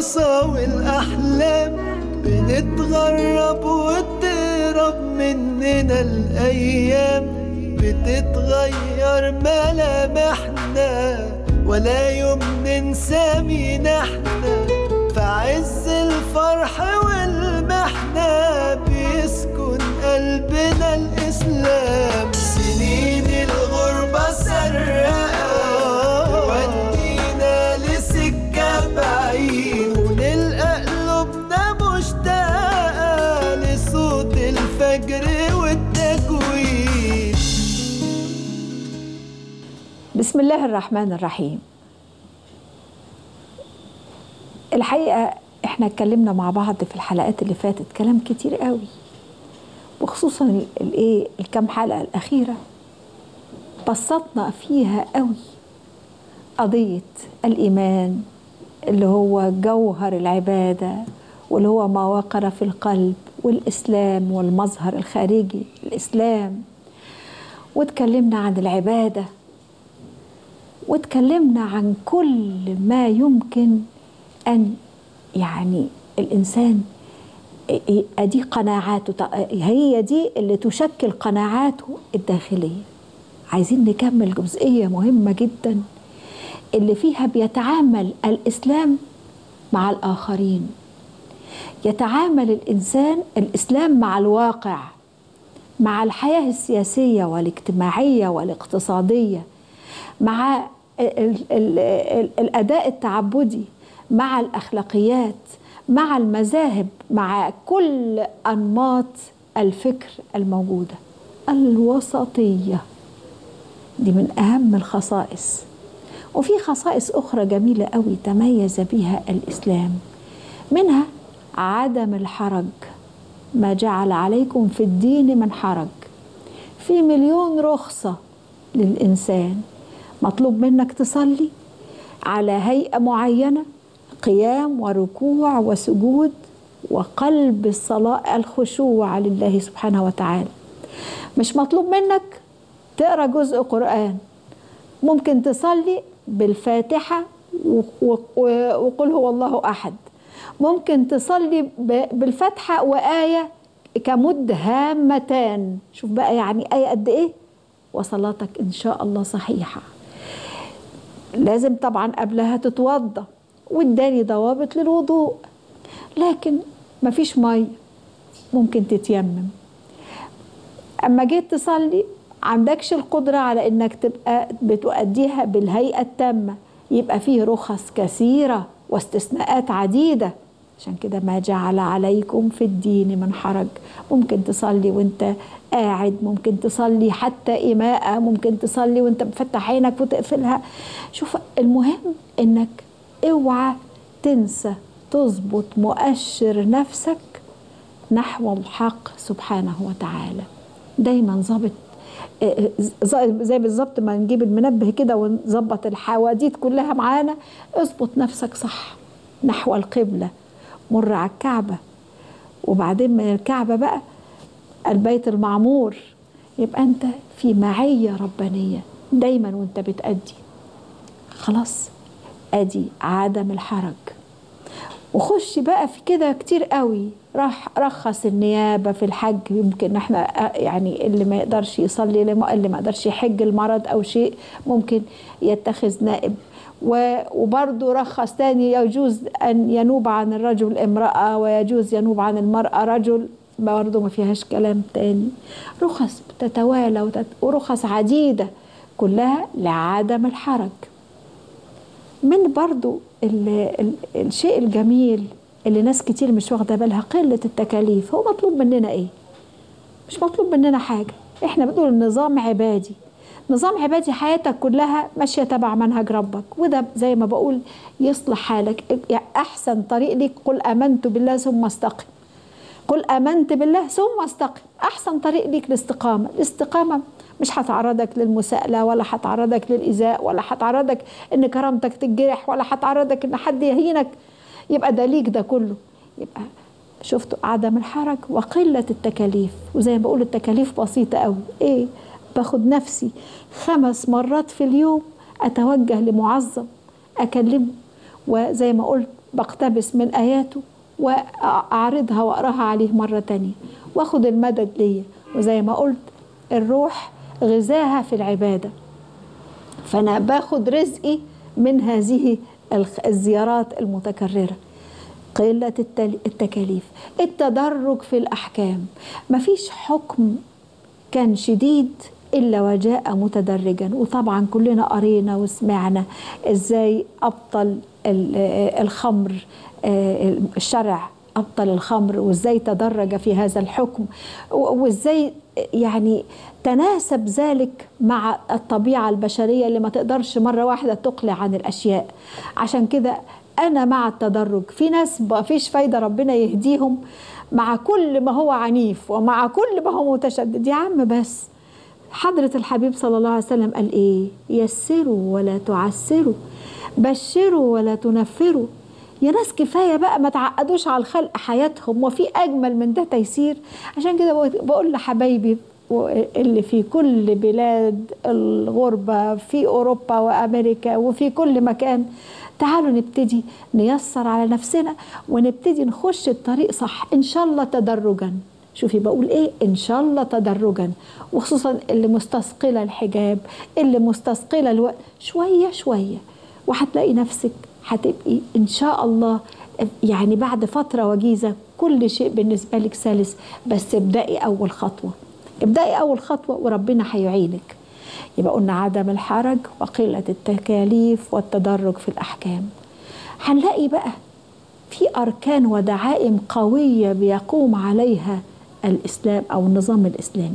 الفرصة والأحلام بنتغرب وتهرب مننا الأيام بتتغير ملامحنا ولا يوم ننسى مين احنا في عز الفرح والمحنة بيسكن قلبنا الإسلام سنين الغربة سرقة ودينا لسكة بعيد ونلقى قلوبنا مشتاقة لصوت الفجر والتجويد بسم الله الرحمن الرحيم الحقيقة احنا اتكلمنا مع بعض في الحلقات اللي فاتت كلام كتير قوي وخصوصا الايه الكام حلقة الأخيرة بسطنا فيها قوي قضية الإيمان اللي هو جوهر العبادة واللي هو ما وقر في القلب والإسلام والمظهر الخارجي الإسلام واتكلمنا عن العباده واتكلمنا عن كل ما يمكن ان يعني الانسان ادي قناعاته هي دي اللي تشكل قناعاته الداخليه عايزين نكمل جزئيه مهمه جدا اللي فيها بيتعامل الاسلام مع الاخرين يتعامل الانسان الاسلام مع الواقع مع الحياه السياسيه والاجتماعيه والاقتصاديه مع ال ال ال الاداء التعبدي مع الاخلاقيات مع المذاهب مع كل انماط الفكر الموجوده الوسطيه دي من اهم الخصائص وفي خصائص اخرى جميله قوي تميز بها الاسلام منها عدم الحرج ما جعل عليكم في الدين من حرج في مليون رخصه للانسان مطلوب منك تصلي على هيئه معينه قيام وركوع وسجود وقلب الصلاه الخشوع لله سبحانه وتعالى مش مطلوب منك تقرا جزء قران ممكن تصلي بالفاتحه وقل هو الله احد ممكن تصلي بالفتحه وايه كمد هامتان شوف بقى يعني ايه قد ايه وصلاتك ان شاء الله صحيحه لازم طبعا قبلها تتوضا واداني ضوابط للوضوء لكن مفيش ميه ممكن تتيمم اما جيت تصلي عندكش القدرة على انك تبقى بتؤديها بالهيئة التامة يبقى فيه رخص كثيرة واستثناءات عديدة عشان كده ما جعل عليكم في الدين من حرج ممكن تصلي وانت قاعد ممكن تصلي حتى إيماءة ممكن تصلي وانت مفتح عينك وتقفلها شوف المهم انك اوعى تنسى تظبط مؤشر نفسك نحو الحق سبحانه وتعالى دايما ظابط زي بالظبط ما نجيب المنبه كده ونظبط الحواديت كلها معانا اظبط نفسك صح نحو القبله مر على الكعبه وبعدين من الكعبه بقى البيت المعمور يبقى انت في معيه ربانيه دايما وانت بتأدي خلاص ادي عدم الحرج وخش بقى في كده كتير قوي راح رخص النيابة في الحج يمكن احنا يعني اللي ما يقدرش يصلي اللي ما يقدرش يحج المرض او شيء ممكن يتخذ نائب وبرضه رخص تاني يجوز ان ينوب عن الرجل امرأة ويجوز ينوب عن المرأة رجل برضه ما فيهاش كلام تاني رخص تتوالى وتت... ورخص عديدة كلها لعدم الحرج من برضو ال ال الشيء الجميل اللي ناس كتير مش واخده بالها قله التكاليف هو مطلوب مننا ايه مش مطلوب مننا حاجه احنا بنقول نظام عبادي نظام عبادي حياتك كلها ماشيه تبع منهج ربك وده زي ما بقول يصلح حالك يعني احسن طريق ليك قل امنت بالله ثم استقم قل امنت بالله ثم استقم احسن طريق ليك الاستقامه الاستقامه مش هتعرضك للمساءله ولا هتعرضك للايذاء ولا هتعرضك ان كرامتك تتجرح ولا هتعرضك ان حد يهينك يبقى ده ليك ده كله يبقى شفتوا عدم الحرج وقله التكاليف وزي ما بقول التكاليف بسيطه قوي ايه باخد نفسي خمس مرات في اليوم اتوجه لمعظم اكلمه وزي ما قلت بقتبس من آياته وأعرضها وأقراها عليه مرة تانية وأخد المدد ليا وزي ما قلت الروح غذاها في العبادة فأنا باخد رزقي من هذه الخ- الزيارات المتكررة قلة التل- التكاليف التدرج في الأحكام مفيش حكم كان شديد إلا وجاء متدرجا وطبعا كلنا قرينا وسمعنا إزاي أبطل ال- آه، الخمر آه، الشرع أبطل الخمر وإزاي تدرج في هذا الحكم و- وإزاي يعني تناسب ذلك مع الطبيعة البشرية اللي ما تقدرش مرة واحدة تقلع عن الأشياء عشان كده أنا مع التدرج في ناس ما فيش فايدة ربنا يهديهم مع كل ما هو عنيف ومع كل ما هو متشدد يا عم بس حضرة الحبيب صلى الله عليه وسلم قال ايه يسروا ولا تعسروا بشروا ولا تنفروا يا ناس كفاية بقى ما تعقدوش على الخلق حياتهم وفي أجمل من ده تيسير عشان كده بقول- بقول لحبايبي اللي في كل بلاد الغربة في أوروبا وأمريكا وفي كل مكان تعالوا نبتدي نيسر على نفسنا ونبتدي نخش الطريق صح إن شاء الله تدرجا شوفي بقول ايه ان شاء الله تدرجا وخصوصا اللي مستثقله الحجاب اللي مستثقله الوقت شويه شويه وهتلاقي نفسك هتبقي ان شاء الله يعني بعد فتره وجيزه كل شيء بالنسبه لك سلس بس ابدأي اول خطوه ابدأي اول خطوه وربنا هيعينك يبقى قلنا عدم الحرج وقله التكاليف والتدرج في الاحكام هنلاقي بقى في أركان ودعائم قوية بيقوم عليها الإسلام أو النظام الإسلامي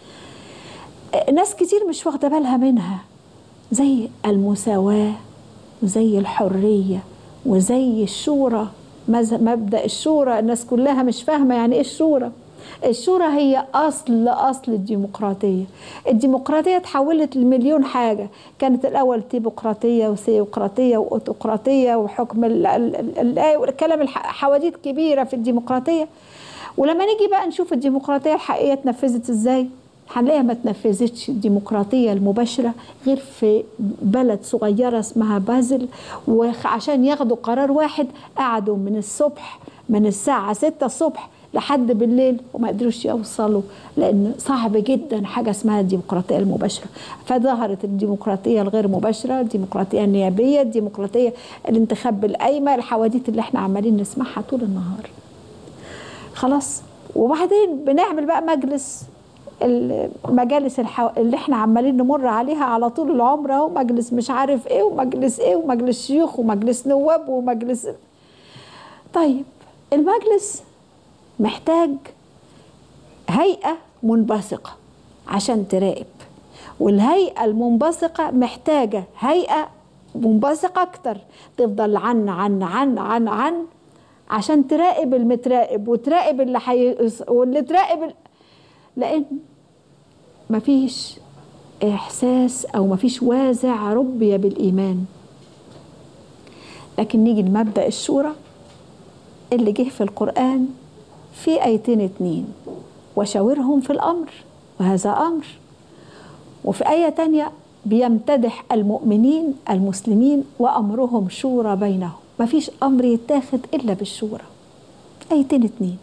ناس كتير مش واخدة بالها منها زي المساواة وزي الحرية وزي الشورى مز- مبدأ الشورى الناس كلها مش فاهمة يعني إيه الشورى الشورى هي أصل أصل الديمقراطية الديمقراطية تحولت لمليون حاجة كانت الأول تيبقراطية وثيوقراطية وأوتوقراطية وحكم ال- ال- ال- ال- والكلام الح- حواديت كبيرة في الديمقراطية ولما نيجي بقى نشوف الديمقراطية الحقيقية اتنفذت ازاي هنلاقيها ما اتنفذتش الديمقراطية المباشرة غير في بلد صغيرة اسمها بازل وعشان ياخدوا قرار واحد قعدوا من الصبح من الساعة 6 الصبح لحد بالليل وما قدروش يوصلوا لان صعب جدا حاجه اسمها الديمقراطيه المباشره فظهرت الديمقراطيه الغير مباشره الديمقراطيه النيابيه الديمقراطيه الانتخاب بالقايمه الحواديت اللي احنا عمالين نسمعها طول النهار خلاص وبعدين بنعمل بقى مجلس المجالس الحو... اللي احنا عمالين نمر عليها على طول العمر اهو مجلس مش عارف ايه ومجلس ايه ومجلس شيوخ ومجلس نواب ومجلس طيب المجلس محتاج هيئة منبثقة عشان تراقب والهيئة المنبثقة محتاجة هيئة منبثقة أكتر تفضل عن عن عن عن عن عشان تراقب المتراقب وتراقب اللي حي... واللي تراقب ال... لأن مفيش إحساس أو مفيش وازع ربي بالإيمان لكن نيجي لمبدأ الشورى اللي جه في القرآن في آيتين اتنين وشاورهم في الأمر وهذا أمر وفي آية تانية بيمتدح المؤمنين المسلمين وأمرهم شورى بينهم مفيش أمر يتاخد إلا بالشورى آيتين اتنين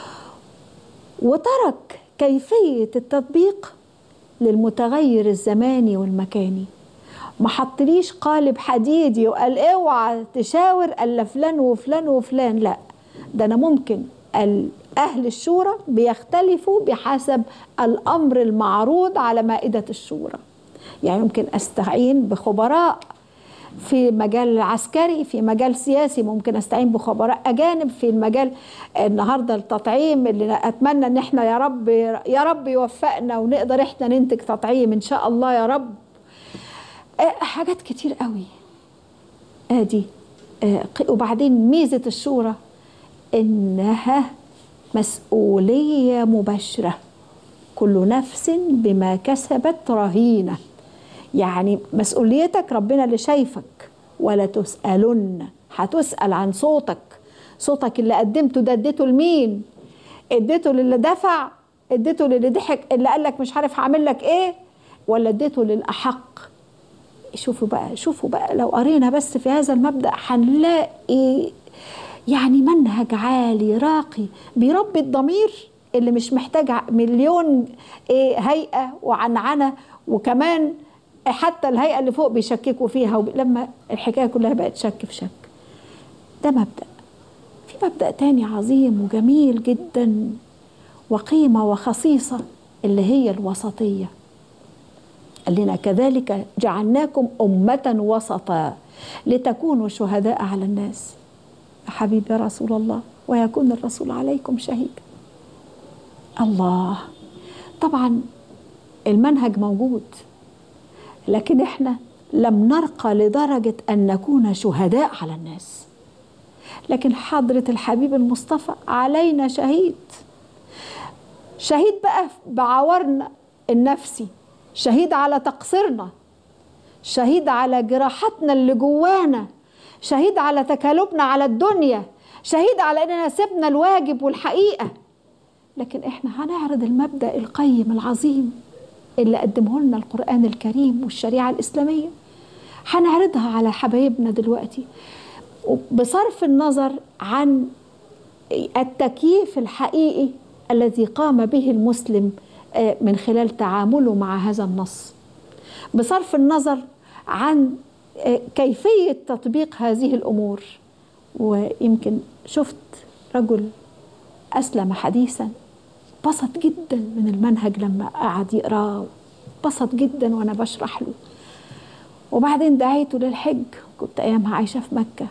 وترك كيفية التطبيق للمتغير الزماني والمكاني ما حطليش قالب حديدي وقال اوعى تشاور الا فلان وفلان وفلان لا ده انا ممكن اهل الشورى بيختلفوا بحسب الامر المعروض على مائده الشورى يعني ممكن استعين بخبراء في مجال عسكري في مجال سياسي ممكن استعين بخبراء اجانب في المجال النهارده التطعيم اللي اتمنى ان احنا يا رب يا رب يوفقنا ونقدر احنا ننتج تطعيم ان شاء الله يا رب حاجات كتير قوي ادي وبعدين ميزه الشورى انها مسؤوليه مباشره كل نفس بما كسبت رهينه يعني مسؤوليتك ربنا اللي شايفك ولا تسالن هتسال عن صوتك صوتك اللي قدمته ده اديته لمين اديته للي دفع اديته للي ضحك اللي قال لك مش عارف هعمل لك ايه ولا اديته للاحق شوفوا بقى شوفوا بقى لو قرينا بس في هذا المبدا هنلاقي يعني منهج عالي راقي بيربي الضمير اللي مش محتاج مليون إيه هيئة وعنعنة وكمان حتى الهيئة اللي فوق بيشككوا فيها وب... لما الحكاية كلها بقت شك في شك ده مبدأ في مبدأ تاني عظيم وجميل جدا وقيمة وخصيصة اللي هي الوسطية قال لنا كذلك جعلناكم أمة وسطا لتكونوا شهداء على الناس يا حبيبي يا رسول الله ويكون الرسول عليكم شهيدا الله طبعا المنهج موجود لكن احنا لم نرقى لدرجة أن نكون شهداء على الناس لكن حضرة الحبيب المصطفى علينا شهيد شهيد بقى بعورنا النفسي شهيد على تقصيرنا شهيد على جراحتنا اللي جوانا شهيد على تكالبنا على الدنيا شهيد على اننا سبنا الواجب والحقيقه لكن احنا هنعرض المبدا القيم العظيم اللي قدمه لنا القران الكريم والشريعه الاسلاميه هنعرضها على حبايبنا دلوقتي بصرف النظر عن التكييف الحقيقي الذي قام به المسلم من خلال تعامله مع هذا النص بصرف النظر عن كيفية تطبيق هذه الأمور ويمكن شفت رجل أسلم حديثا بسط جدا من المنهج لما قعد يقراه بسط جدا وأنا بشرح له وبعدين دعيته للحج كنت أيامها عايشة في مكة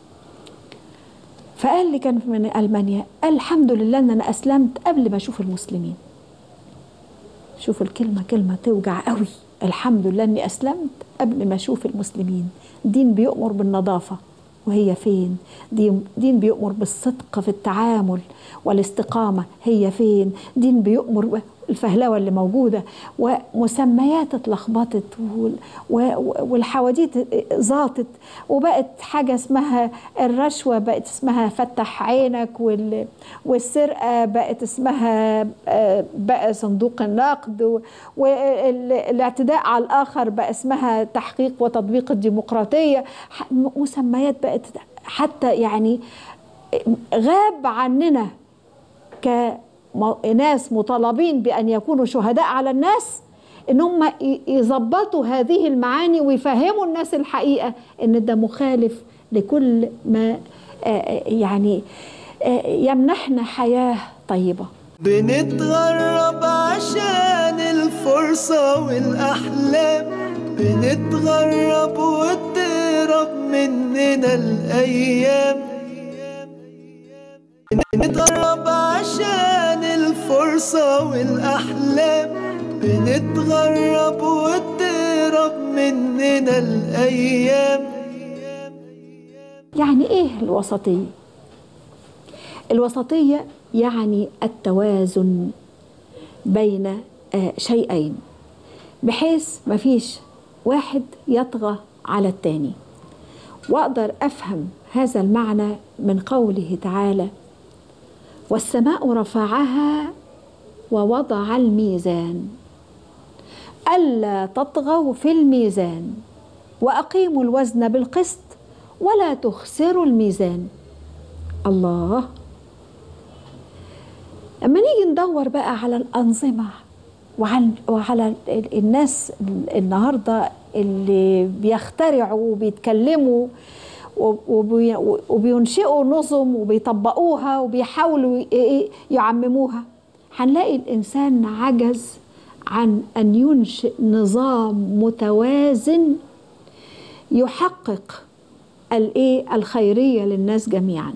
فقال لي كان من ألمانيا قال الحمد لله أن أنا أسلمت قبل ما أشوف المسلمين شوف الكلمة كلمة توجع قوي الحمد لله أني أسلمت قبل ما أشوف المسلمين دين بيؤمر بالنظافة وهي فين دين, دين بيؤمر بالصدق في التعامل والاستقامة هي فين دين بيؤمر الفهلوة اللي موجودة ومسميات اتلخبطت والحواديت زاطت وبقت حاجة اسمها الرشوة بقت اسمها فتح عينك والسرقة بقت اسمها بقى صندوق النقد والاعتداء على الآخر بقى اسمها تحقيق وتطبيق الديمقراطية مسميات بقت حتى يعني غاب عننا ك ناس مطالبين بأن يكونوا شهداء على الناس ان هم يظبطوا هذه المعاني ويفهموا الناس الحقيقة ان ده مخالف لكل ما يعني يمنحنا حياة طيبة بنتغرب عشان الفرصة والأحلام بنتغرب وتهرب مننا الأيام بنتغرب عشان الفرصة والأحلام بنتغرب وتهرب مننا الأيام يعني إيه الوسطية؟ الوسطية يعني التوازن بين شيئين بحيث مفيش واحد يطغى على التاني واقدر افهم هذا المعنى من قوله تعالى والسماء رفعها ووضع الميزان الا تطغوا في الميزان واقيموا الوزن بالقسط ولا تخسروا الميزان الله لما نيجي ندور بقى على الانظمه وعلى وعلى الناس النهارده اللي بيخترعوا وبيتكلموا وبينشئوا نظم وبيطبقوها وبيحاولوا يعمموها هنلاقي الانسان عجز عن ان ينشئ نظام متوازن يحقق الايه الخيريه للناس جميعا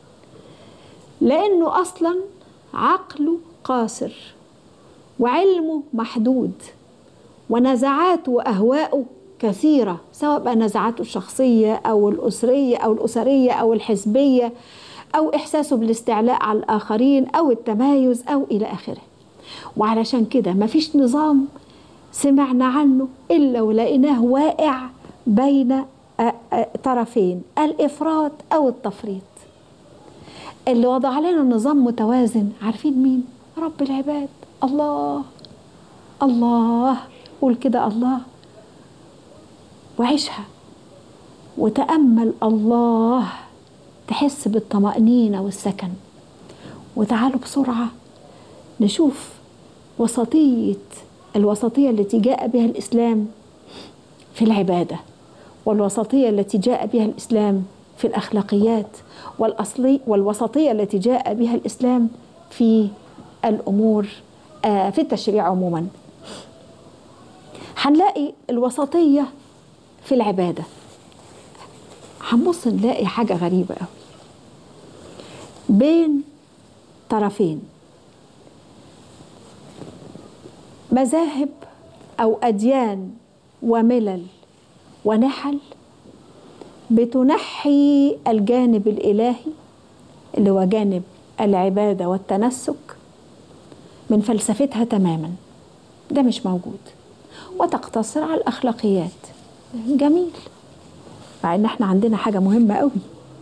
لانه اصلا عقله قاصر وعلمه محدود ونزعاته واهواءه كثيره سواء بقى نزعاته الشخصيه او الاسريه او الاسريه او الحزبيه او احساسه بالاستعلاء على الاخرين او التمايز او الى اخره وعلشان كده مفيش نظام سمعنا عنه الا ولقيناه واقع بين طرفين الافراط او التفريط اللي وضع لنا نظام متوازن عارفين مين رب العباد الله الله قول كده الله وعيشها وتأمل الله تحس بالطمأنينة والسكن وتعالوا بسرعة نشوف وسطية الوسطية التي جاء بها الإسلام في العبادة والوسطية التي جاء بها الإسلام في الأخلاقيات والأصلي والوسطية التي جاء بها الإسلام في الأمور آه، في التشريع عموما هنلاقي الوسطية في العبادة هنبص نلاقي حاجة غريبة قوي بين طرفين مذاهب أو أديان وملل ونحل بتنحي الجانب الإلهي اللي هو جانب العبادة والتنسك من فلسفتها تماما ده مش موجود وتقتصر على الأخلاقيات جميل مع ان احنا عندنا حاجة مهمة قوي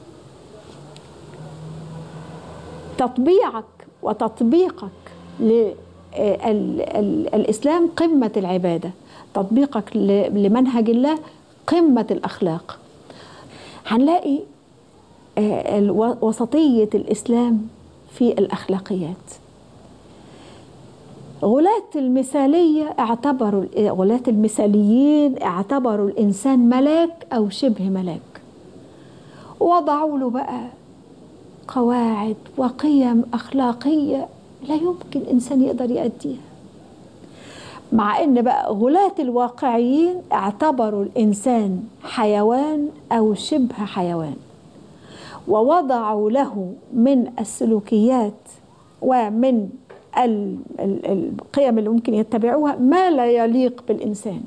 تطبيعك وتطبيقك للإسلام قمة العبادة تطبيقك ل- لمنهج الله قمة الأخلاق هنلاقي آه، الو- وسطية الإسلام في الأخلاقيات غلاة المثالية اعتبروا غلاة المثاليين اعتبروا الإنسان ملاك أو شبه ملاك وضعوا له بقى قواعد وقيم أخلاقية لا يمكن إنسان يقدر يأديها مع ان بقى غلاة الواقعيين اعتبروا الانسان حيوان او شبه حيوان ووضعوا له من السلوكيات ومن ال- ال- القيم اللي ممكن يتبعوها ما لا يليق بالانسان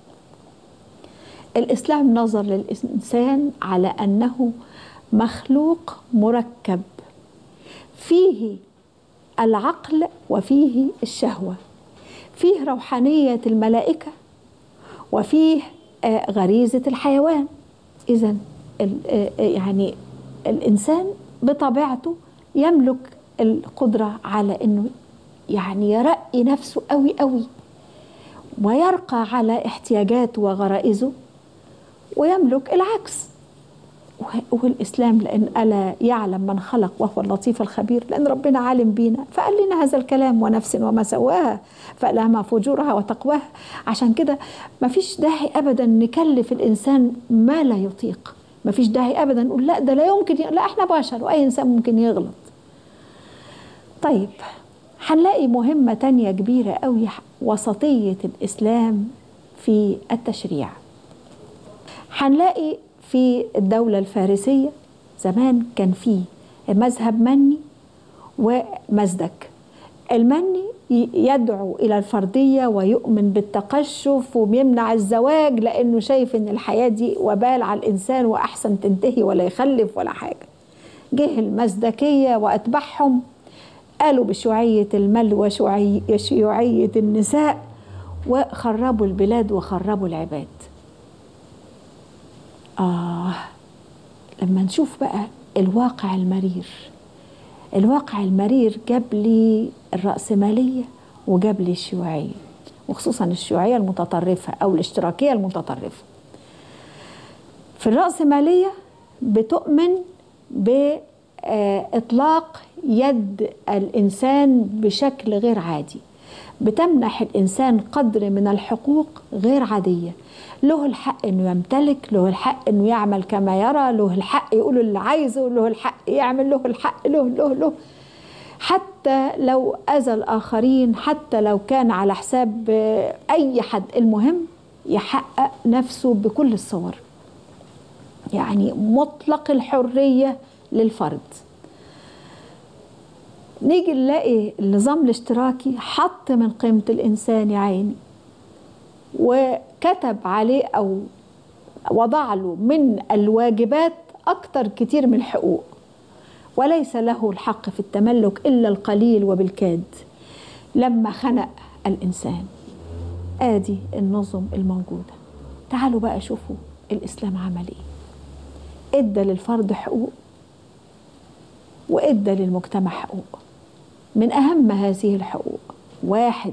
الاسلام نظر للانسان على انه مخلوق مركب فيه العقل وفيه الشهوه فيه روحانية الملائكة وفيه آه، غريزة الحيوان إذا يعني الإنسان بطبيعته يملك القدرة على إنه يعني يرقي نفسه قوي قوي ويرقى على احتياجاته وغرائزه ويملك العكس وه- والإسلام لأن ألا يعلم من خلق وهو اللطيف الخبير لأن ربنا عالم بينا فقال لنا هذا الكلام ونفس وما سواها فألهمها فجورها وتقواها عشان كده ما فيش داعي أبدا نكلف الإنسان ما لا يطيق ما فيش داعي أبدا نقول لا ده لا يمكن ي... لا إحنا بشر وأي إنسان ممكن يغلط طيب هنلاقي مهمة تانية كبيرة قوي وسطية الإسلام في التشريع هنلاقي في الدولة الفارسية زمان كان في مذهب مني ومزدك المني ي- يدعو إلى الفردية ويؤمن بالتقشف وبيمنع الزواج لأنه شايف إن الحياة دي وبال على الإنسان وأحسن تنتهي ولا يخلف ولا حاجة جه المزدكية وأتبعهم قالوا بشيوعية المال وشيوعية النساء وخربوا البلاد وخربوا العباد آه لما نشوف بقى الواقع المرير الواقع المرير جاب لي الرأسمالية وجاب لي الشيوعية وخصوصا الشيوعية المتطرفة أو الاشتراكية المتطرفة في الرأسمالية بتؤمن بإطلاق يد الإنسان بشكل غير عادي بتمنح الإنسان قدر من الحقوق غير عادية له الحق انه يمتلك له الحق انه يعمل كما يرى له الحق يقول اللي عايزه له الحق يعمل له الحق له له له حتى لو اذى الاخرين حتى لو كان على حساب آه، اي حد المهم يحقق نفسه بكل الصور يعني مطلق الحريه للفرد نيجي نلاقي النظام الاشتراكي حط من قيمه الانسان يا عيني وكتب عليه او وضع له من الواجبات اكتر كتير من الحقوق وليس له الحق في التملك الا القليل وبالكاد لما خنق الانسان ادي النظم الموجوده تعالوا بقى شوفوا الاسلام عمل ايه ادى للفرد حقوق وادى للمجتمع حقوق من اهم هذه الحقوق واحد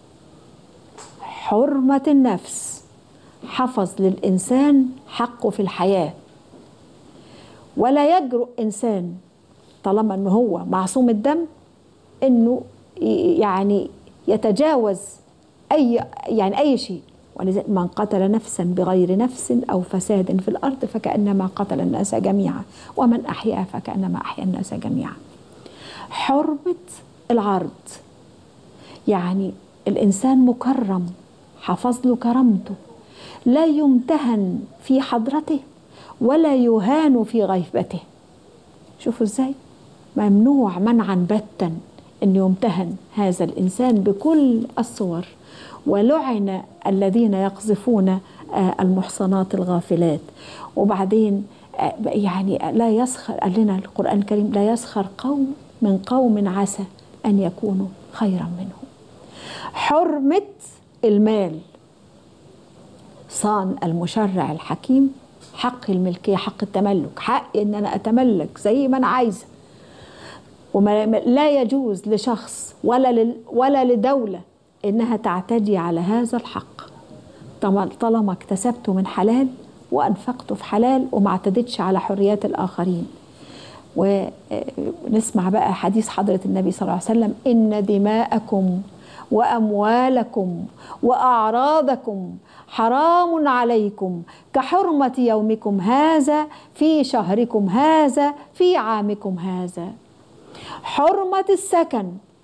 حرمة النفس حفظ للإنسان حقه في الحياة ولا يجرؤ انسان طالما انه هو معصوم الدم انه ي- يعني يتجاوز اي يعني اي شيء ولذلك من قتل نفسا بغير نفس او فساد في الارض فكانما قتل الناس جميعا ومن احيا فكانما احيا الناس جميعا حرمه العرض يعني الانسان مكرم حفظ له كرامته لا يمتهن في حضرته ولا يهان في غيبته شوفوا ازاي ممنوع منعا باتا ان يمتهن هذا الانسان بكل الصور ولعن الذين يقذفون آه، المحصنات الغافلات وبعدين آه، يعني لا يسخر قال لنا القران الكريم لا يسخر قوم من قوم عسى ان يكونوا خيرا منهم حرمه المال صان المشرع الحكيم حق الملكيه حق التملك حق ان انا اتملك زي ما انا عايزه وما لا يجوز لشخص ولا لل ولا لدوله انها تعتدي على هذا الحق طالما- طالما اكتسبته من حلال وانفقته في حلال وما اعتدتش على حريات الاخرين ونسمع بقى حديث حضرة النبي صلى الله عليه وسلم إن دماءكم وأموالكم وأعراضكم حرام عليكم كحرمة يومكم هذا في شهركم هذا في عامكم هذا حرمة السكن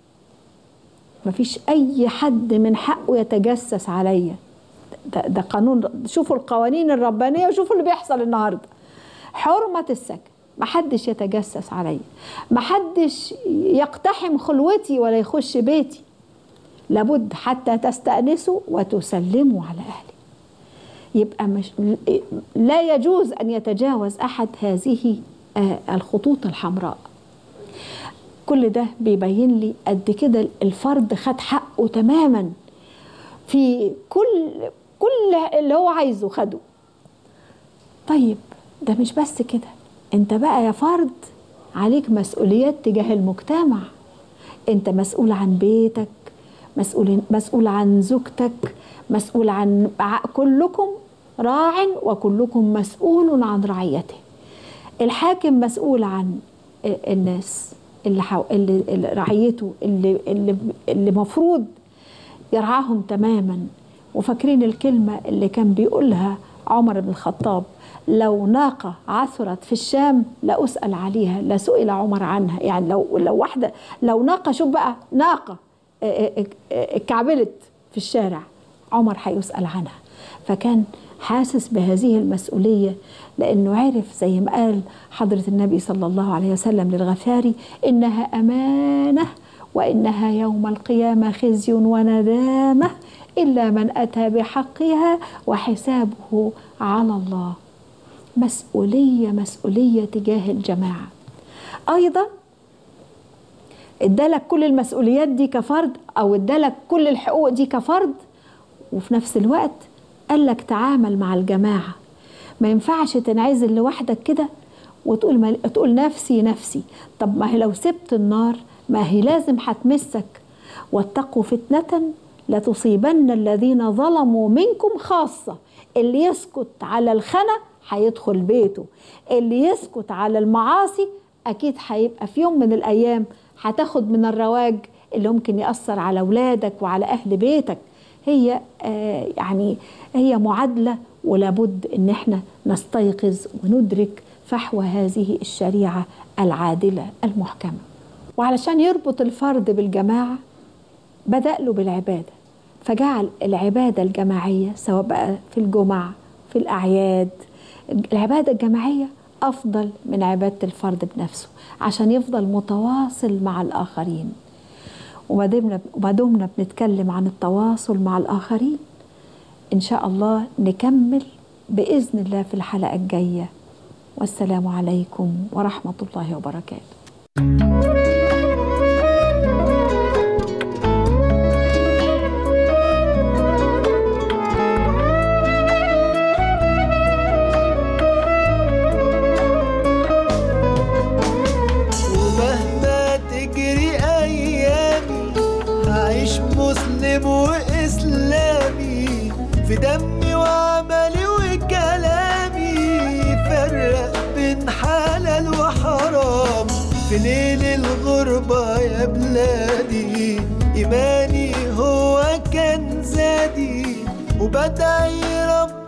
مفيش أي حد من حقه يتجسس عليا ده, ده قانون شوفوا القوانين الربانية وشوفوا اللي بيحصل النهاردة حرمة السكن محدش يتجسس عليا محدش يقتحم خلوتي ولا يخش بيتي لابد حتى تستأنسوا وتسلموا على أهلي يبقى مش لا يجوز أن يتجاوز أحد هذه آه، الخطوط الحمراء كل ده بيبين لي قد كده الفرد خد حقه تماما في كل كل اللي هو عايزه خده طيب ده مش بس كده انت بقى يا فرد عليك مسؤوليات تجاه المجتمع انت مسؤول عن بيتك مسؤول مسؤول عن زوجتك مسؤول عن ع- كلكم راع وكلكم مسؤول عن رعيته الحاكم مسؤول عن الناس اللي حو... اللي اللي رعيته اللي اللي اللي مفروض يرعاهم تماما وفاكرين الكلمة اللي كان بيقولها عمر بن الخطاب لو ناقة عثرت في الشام لأسأل عليها لسئل عمر عنها يعني لو لو واحدة لو ناقة شوف بقى ناقة اه اه اه اتكعبلت في الشارع عمر هيسأل عنها فكان حاسس بهذه المسؤولية لأنه عرف زي ما قال حضرة النبي صلى الله عليه وسلم للغفاري إنها أمانة وإنها يوم القيامة خزي وندامة إلا من أتى بحقها وحسابه على الله مسؤولية مسؤولية تجاه الجماعة أيضا ادالك كل المسؤوليات دي كفرد أو ادالك كل الحقوق دي كفرد وفي نفس الوقت قال لك تعامل مع الجماعة ما ينفعش تنعزل لوحدك كده وتقول ما تقول نفسي نفسي طب ما هي لو سبت النار ما هي لازم هتمسك واتقوا فتنة لتصيبن الذين ظلموا منكم خاصة اللي يسكت على الخنا هيدخل بيته اللي يسكت على المعاصي أكيد هيبقى في يوم من الأيام هتاخد من الرواج اللي ممكن يأثر على أولادك وعلى أهل بيتك هي آه يعني هي معادلة ولابد ان احنا نستيقظ وندرك فحوى هذه الشريعة العادلة المحكمة وعلشان يربط الفرد بالجماعة بدأ له بالعبادة فجعل العبادة الجماعية سواء بقى في الجمع في الأعياد العبادة الجماعية أفضل من عبادة الفرد بنفسه عشان يفضل متواصل مع الآخرين وما دمنا وما دمنا بنتكلم عن التواصل مع الآخرين إن شاء الله نكمل بإذن الله في الحلقة الجاية والسلام عليكم ورحمة الله وبركاته ومهما تجري ايامي هعيش مسلم واسلامي في دمي وعملي وكلامي فرق بين حالاتي في ليل الغربة يا بلادي إيماني هو كان زادي وبدعي رب